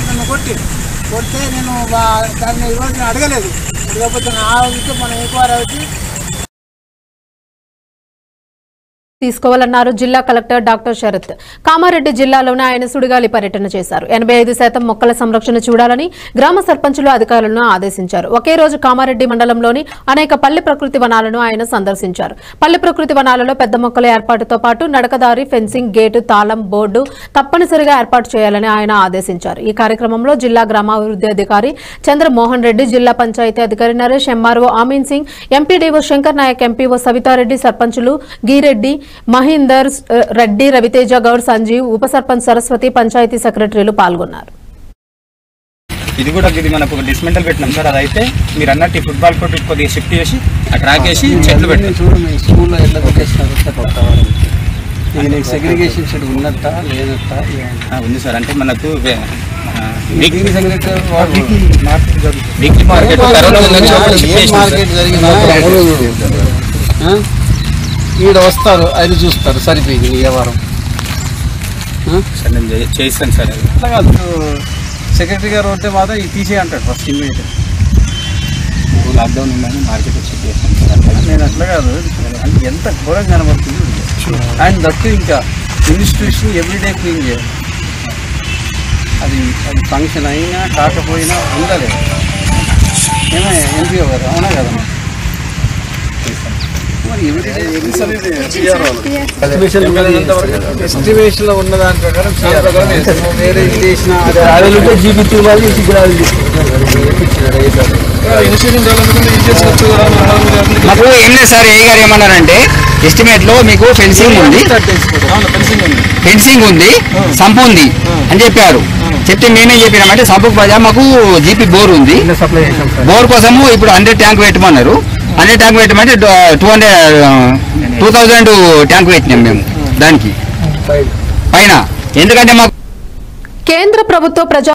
నన్ను కొట్టి కొడితే నేను వా- దాన్ని ఈరోజు నేను అడగలేదు అడగకపోతే నా ఆలోచించి మనం ఎంక్వైరీ వచ్చి తీసుకోవాలన్నారు జిల్లా కలెక్టర్ డాక్టర్ శరత్ కామారెడ్డి జిల్లాలోనే ఆయన సుడిగాలి పర్యటన చేశారు ఎనభై ఐదు శాతం మొక్కల సంరక్షణ చూడాలని గ్రామ సర్పంచులు అధికారులను ఆదేశించారు ఒకే రోజు కామారెడ్డి మండలంలోని అనేక పల్లె ప్రకృతి వనాలను ఆయన సందర్శించారు పల్లె ప్రకృతి వనాలలో పెద్ద మొక్కల ఏర్పాటుతో పాటు నడకదారి ఫెన్సింగ్ గేటు తాళం బోర్డు తప్పనిసరిగా ఏర్పాటు చేయాలని ఆయన ఆదేశించారు ఈ కార్యక్రమంలో జిల్లా గ్రామాభివృద్ధి అధికారి చంద్రమోహన్ రెడ్డి జిల్లా పంచాయతీ అధికారి Naresh MRO Ameen Singh MPDO Shankar Nayak MPO Savitha Reddy సర్పంచులు గీరెడ్డి మహీందర్ ఆ, రెడ్డి రవితేజ గౌడ్ సంజీవ్ ఉప సర్పంచ్ సరస్వతి పంచాయతీ సెక్రటరీలు పాల్గొన్నారు ఇది కూడా ఇది మనకు ఒక డిస్మెంటల్ పెట్టినాం సార్ అదైతే మీరు అన్నట్టు ఈ ఫుట్బాల్ కోర్ట్ కొద్దిగా షిఫ్ట్ చేసి ఆ ట్రాక్ వేసి చెట్లు పెట్టాం చూడు మీ స్కూల్లో ఎట్లా పెట్టేసినారు సార్ కొత్త వాళ్ళు ఇది నీకు సెగ్రిగేషన్ షెడ్ ఉన్నట్ట లేదట్ట ఆ, ఉంది సార్ అంటే మనకు వే- ఆ, వీక్- డిగ్రీ సెక్రటరీ వాడు వీక్లీ మార్కెట్ కరోనా ఉందని ఒకటి షిఫ్ట్ ఏ చేసినాం సార్. మార్కెట్ జరిగినా ఆ? ఈడ వస్తారు అది చూస్తారు సరిపోయింది ఈ వ్యవహారం ఆ? సార్ నేను చే- చేయిస్తాను సార్ అది. అట్లా కాదు సెక్రటరీ గారు ఉంటే మాత్రం ఇది తీసే అంటాడు ఫస్ట్ ఇమ్మీడియట్ లాక్డౌన్ ఉందని మార్కెట్ షిఫ్ట్ చేస్తాను సార్ అట్లా. నేను అట్లా కాదు అంటే ఎంత ఘోరంగా కనబడుతుంది అండ్ దట్టు ఇంకా ఇన్స్టిట్యూషన్ ఎవ్రీడే క్లీన్ చేయాలి అది అది ఫంక్షన్ అయినా కాకపోయినా ఉండాలి ఏమే ఎంపీఓ గారు అవునా కదా మరి ఎవ్రీడే ఎస్టిమేషన్ లో ఉన్న దాని ప్రకారం చేయాలి వేరే ఇది చేసిన జీబీటీ వాళ్ళు మాకు ఏం లేదు సార్ ఏ గారు ఏమన్నారంటే ఎస్టిమేట్ లో మీకు ఫెన్సింగ్ ఉంది ఫెన్సింగ్ ఉంది సంపు ఉంది అని చెప్పారు చెప్తే మేమేం చెప్పినామంటే సంపుకు ప్రజా మాకు జీపీ బోర్ ఉంది బోర్ కోసము ఇప్పుడు హండ్రెడ్ ట్యాంక్ పెట్టమన్నారు హండ్రెడ్ ట్యాంక్ పెట్టమంటే two hundred two thousand tank పెట్టినాం మేము దానికి పైన ఎందుకంటే మాకు కేంద్ర ప్రభుత్వ ప్రజా